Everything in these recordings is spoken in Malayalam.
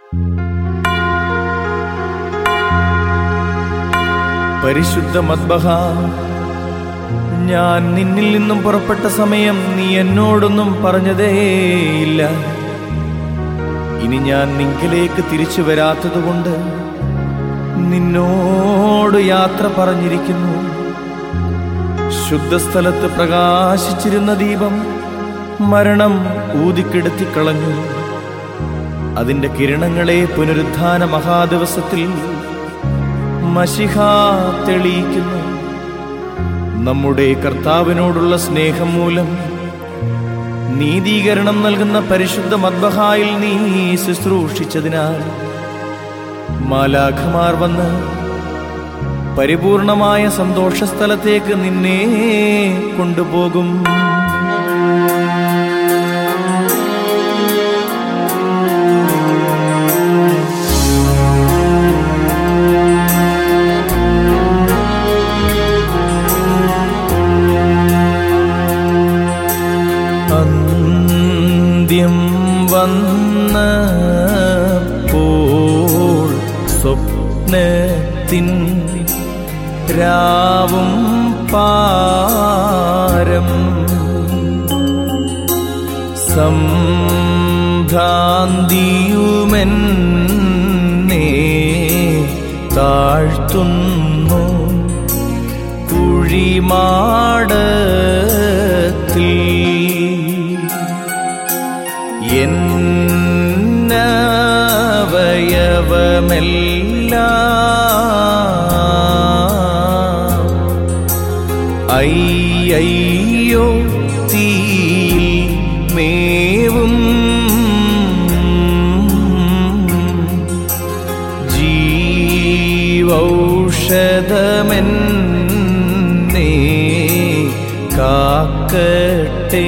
പരിശുദ്ധ മദ്ബഹ ഞാൻ നിന്നിൽ നിന്നും പുറപ്പെട്ട സമയം നീ എന്നോടൊന്നും പറഞ്ഞതേയില്ല ഇനി ഞാൻ നിങ്കിലേക്ക് തിരിച്ചു വരാത്തതുകൊണ്ട് നിന്നോട് യാത്ര പറഞ്ഞിരിക്കുന്നു ശുദ്ധസ്ഥലത്ത് പ്രകാശിച്ചിരുന്ന ദീപം മരണം ഊതിക്കെടുത്തിക്കളഞ്ഞു അതിന്റെ കിരണങ്ങളെ പുനരുത്ഥാന മഹാദിവസത്തിൽ മഷിഹ തെളിയിക്കുന്നു നമ്മുടെ കർത്താവിനോടുള്ള സ്നേഹം മൂലം നീതീകരണം നൽകുന്ന പരിശുദ്ധ മദ്ബഹായിൽ നീ ശുശ്രൂഷിച്ചതിനാൽ മാലാഖമാർ വന്ന് പരിപൂർണമായ സന്തോഷസ്ഥലത്തേക്ക് നിന്നെ കൊണ്ടുപോകും അന്ത്യം വന്നപ്പോൾ സ്വപ്നത്തിൻ രാവും പാരം സംഭ്രാന്തിയുമെന്നെ താഴ്ത്തുന്നു കുഴിമാടത്തിൽ എന്നവയവമെല്ലാം അയ്യോ തീയിൽ മേവും ജീവൗഷധമെന്നെ കാക്കട്ടെ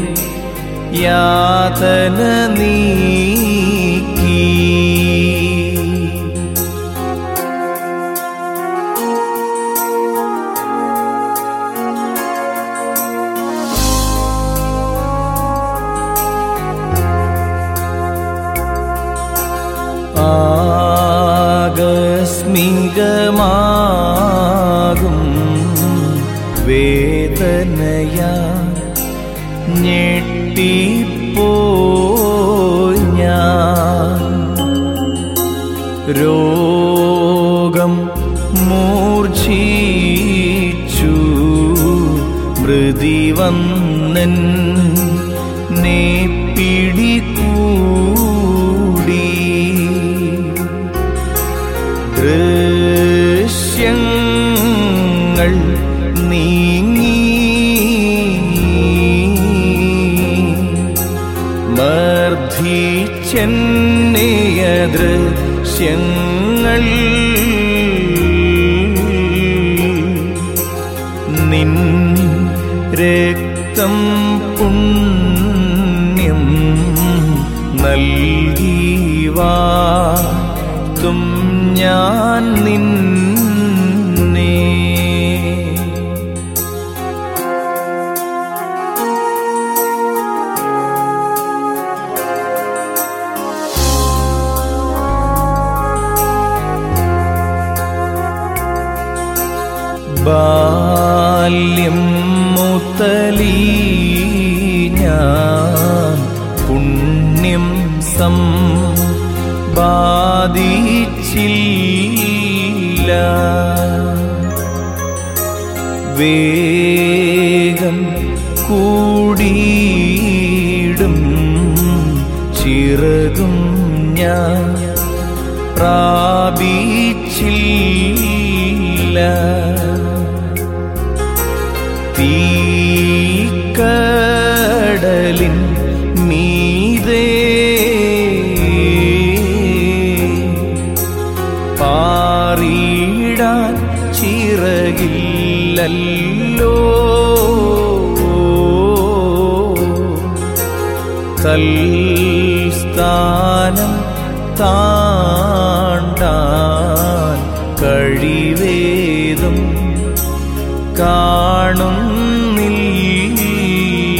യാതന നീക്കി ആകസ്മികമാകും വേദനയ ഞെട്ടിപ്പോയി ഞാൻ രോഗം മൂർച്ഛിച്ചു മൃതി വന്നൻ നേ പിടികൂടി ദൃശ്യങ്ങൾ നീങ്ങി മർദ്ദിച്ചെന്നെയ ദൃശ്യങ്ങൾ നിൻ രക്തം പുണ്യം നൽകിവാ തും ഞാൻ നിന്നെ ബാല്യം മുതലീ ഞാൻ പുണ്യം സം ബാധിച്ചില്ല വേഗം കൂടിയിടും ചിറകും ഞാൻ പ്രാപിച്ചില്ല തീക്കടലിൻ മീതേ പാറിയിടാൻ ചിറകില്ലല്ലോ തൽസ്ഥാനം താണ്ടാൻ കഴിവേതും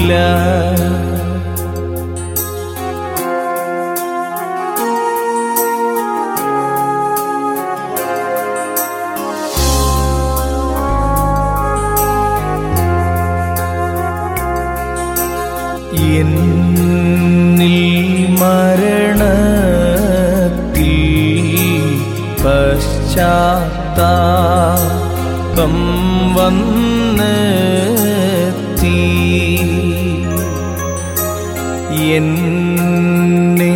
കാണുന്നില്ല പശ്ചാത്താപം വന്നെത്തി എന്നെ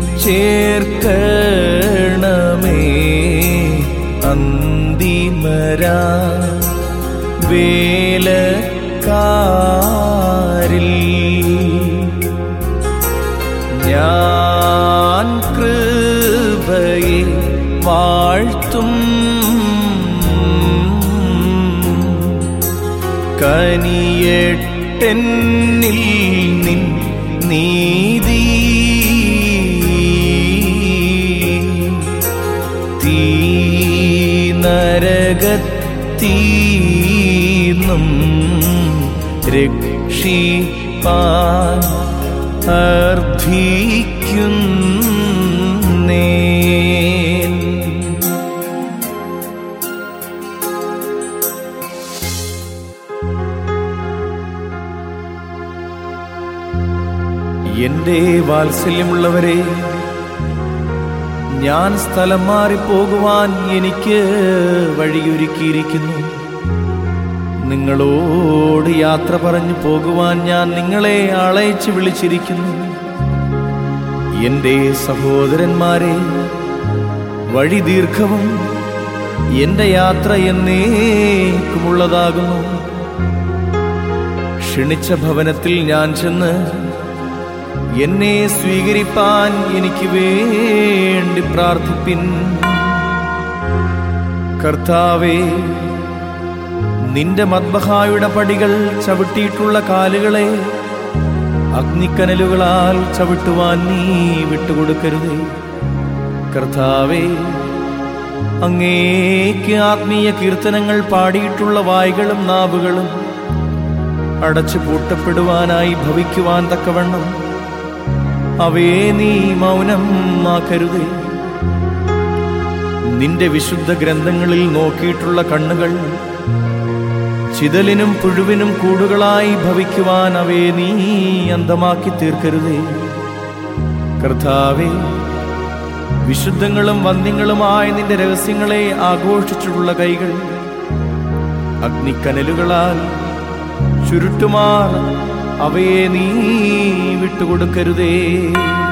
ചേർക്കണമേ അന്തിമരാ വേലക്കാരിൽ ഞാൻ കൃപയെ വാഴ്ത്തും കനിയെട്ടെന്നിൽ നിൻ നീതി തീ നരകത്തീന്നും രക്ഷിപ്പാൻ അർദ്ധിക്കുന്നേ എന്റെ വാത്സല്യമുള്ളവരെ ഞാൻ സ്ഥലം മാറിപ്പോകുവാൻ എനിക്ക് വഴിയൊരുക്കിയിരിക്കുന്നു നിങ്ങളോട് യാത്ര പറഞ്ഞു പോകുവാൻ ഞാൻ നിങ്ങളെ അളയച്ച് വിളിച്ചിരിക്കുന്നു എന്റെ സഹോദരന്മാരെ വഴി ദീർഘവും എന്റെ യാത്ര എന്നേക്കുമുള്ളതാകുന്നു ക്ഷണിച്ച ഭവനത്തിൽ ഞാൻ ചെന്ന് എന്നെ സ്വീകരിപ്പാൻ എനിക്ക് വേണ്ടി പ്രാർത്ഥിപ്പിൻ കർത്താവേ നിന്റെ മദ്ബഹായുടെ പടികൾ ചവിട്ടിയിട്ടുള്ള കാലുകളെ അഗ്നിക്കനലുകളാൽ ചവിട്ടുവാൻ നീ വിട്ടുകൊടുക്കരുതേ കർത്താവേ അങ്ങേക്ക് ആത്മീയ കീർത്തനങ്ങൾ പാടിയിട്ടുള്ള വായ്കളും നാവുകളും അടച്ചു പൂട്ടപ്പെടുവാനായി ഭവിക്കുവാൻ തക്കവണ്ണം അവയെ നീ മൗനം ആക്കരുതേ നിന്റെ വിശുദ്ധ ഗ്രന്ഥങ്ങളിൽ നോക്കിയിട്ടുള്ള കണ്ണുകൾ ചിതലിനും പുഴുവിനും കൂടുകളായി ഭവിക്കുവാൻ അവയെ നീ അന്തമാക്കി തീർക്കരുതേ കർത്താവേ വിശുദ്ധങ്ങളും വന്യങ്ങളുമായ നിന്റെ രഹസ്യങ്ങളെ ആഘോഷിച്ചിട്ടുള്ള കൈകൾ അഗ്നിക്കനലുകളാൽ ചുരുട്ടുമാർ അവയെ നീ വിട്ടുകൊടുക്കരുതേ